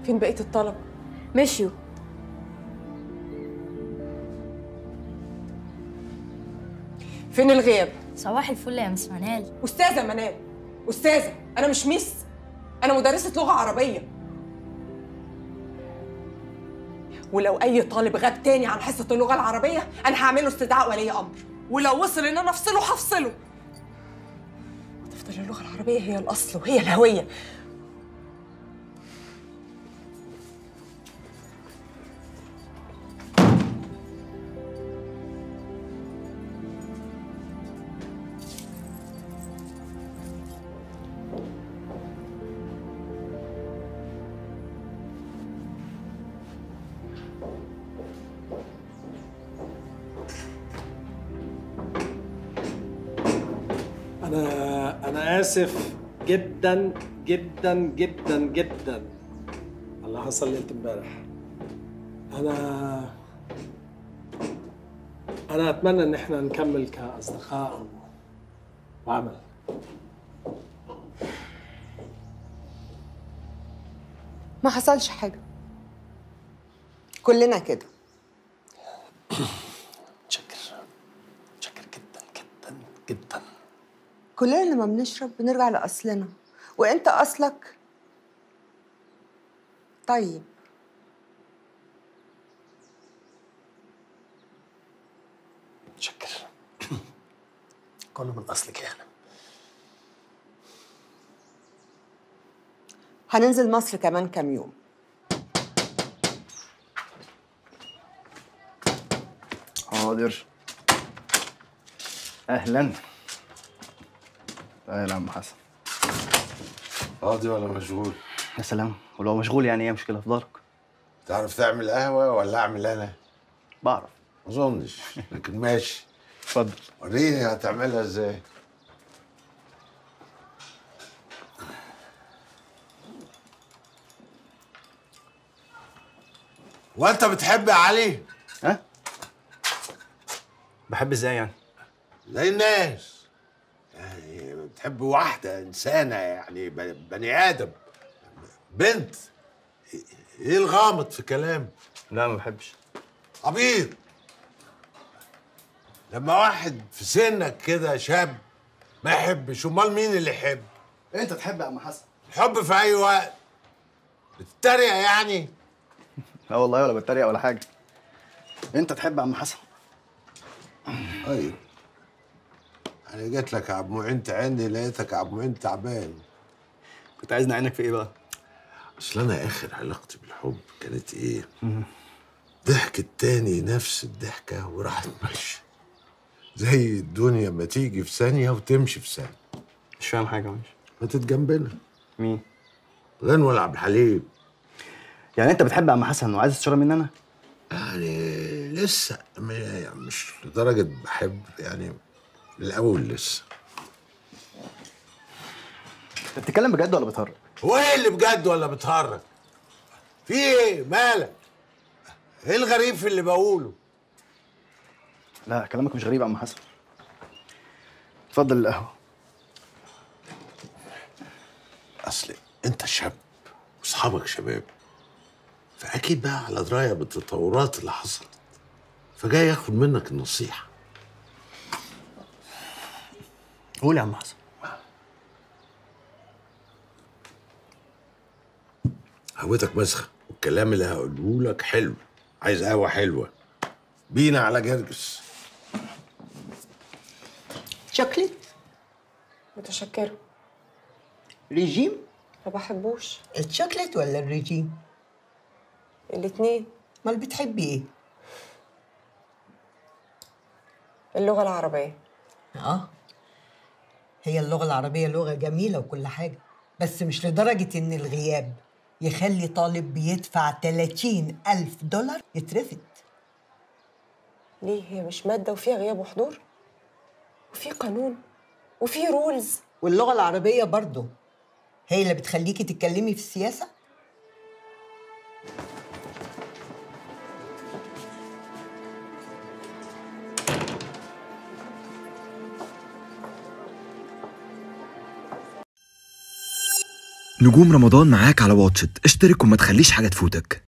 فين بقيه الطلب مشيوا فين الغياب صباح الفل يا مس منال استاذه منال استاذه انا مش ميس انا مدرسه لغه عربيه ولو اي طالب غاب تاني عن حصه اللغه العربيه انا هعمله استدعاء ولي امر ولو وصل ان انا افصله هفصله هتفضل اللغه العربيه هي الاصل وهي الهويه انا انا اسف جدا جدا جدا جدا على اللي حصل ليله امبارح انا انا اتمنى ان احنا نكمل كاصدقاء وعمل ما حصلش حاجة كلنا كده شكر شكر جدا جدا جدا كلنا لما بنشرب بنرجع لأصلنا وأنت أصلك طيب شكر كله من اصلك يا هنا هننزل مصر كمان كام يوم حاضر اهلا اهلا يا عم حسن فاضي ولا مشغول؟ يا سلام ولو مشغول يعني ايه مشكله في دارك تعرف تعمل قهوة ولا أعمل أنا؟ بعرف ما أظنش لكن ماشي اتفضل وريني هتعملها إزاي؟ وأنت بتحب يا علي؟ ها بحب ازاي يعني زي الناس يعني بتحب واحدة إنسانة يعني ب- بني آدم بنت إيه الغامض في كلامي؟ لا ما بحبش عبيط لما واحد في سنك كده شاب ما يحبش امال مين اللي يحب انت تحب يا عم حسن الحب في اي وقت بتتريق يعني لا والله ولا بتريق ولا حاجه انت تحب يا عم حسن ايوه انا جيت لك يا عبد معين تعني لقيتك يا عبد معين تعبان كنت عايز نعينك في ايه بقى اصل انا اخر علاقتي بالحب كانت ايه ضحك التاني نفس الضحكه وراحت ماشيه زي الدنيا ما تيجي في ثانيه وتمشي في ثانيه مش فاهم حاجه ماشي ما تتجنبنا مين غنوة عبد الحليم يعني انت بتحب يا عم حسن وعايز تشرب مني انا يعني لسه م- يعني مش لدرجة بحب يعني الأول لسه انت بتتكلم بجد ولا بتهرج هو ايه اللي بجد ولا بتهرج؟ في ايه؟ مالك؟ ايه الغريب في اللي بقوله؟ لا كلامك مش غريب يا عم حسن اتفضل القهوه أصل أنت شاب وأصحابك شباب فأكيد بقى على دراية بالتطورات اللي حصلت فجاي ياخد منك النصيحة قول يا عم حسن هوتك مسخة والكلام اللي هقوله لك حلو عايز قهوة حلوة بينا على جرجس شوكليت متشكره ريجيم ما بحبوش الشوكليت ولا الريجيم الاتنين امال بتحبي ايه اللغه العربيه اه هي اللغة العربية لغة جميلة وكل حاجة بس مش لدرجة إن الغياب يخلي طالب بيدفع 30 ألف دولار يترفد ليه هي مش ماده وفيها غياب وحضور وفي قانون وفي رولز واللغة العربية برضه هي اللي بتخليكي تتكلمي في السياسة نجوم رمضان معاك على واتشت اشترك وما تخليش حاجة تفوتك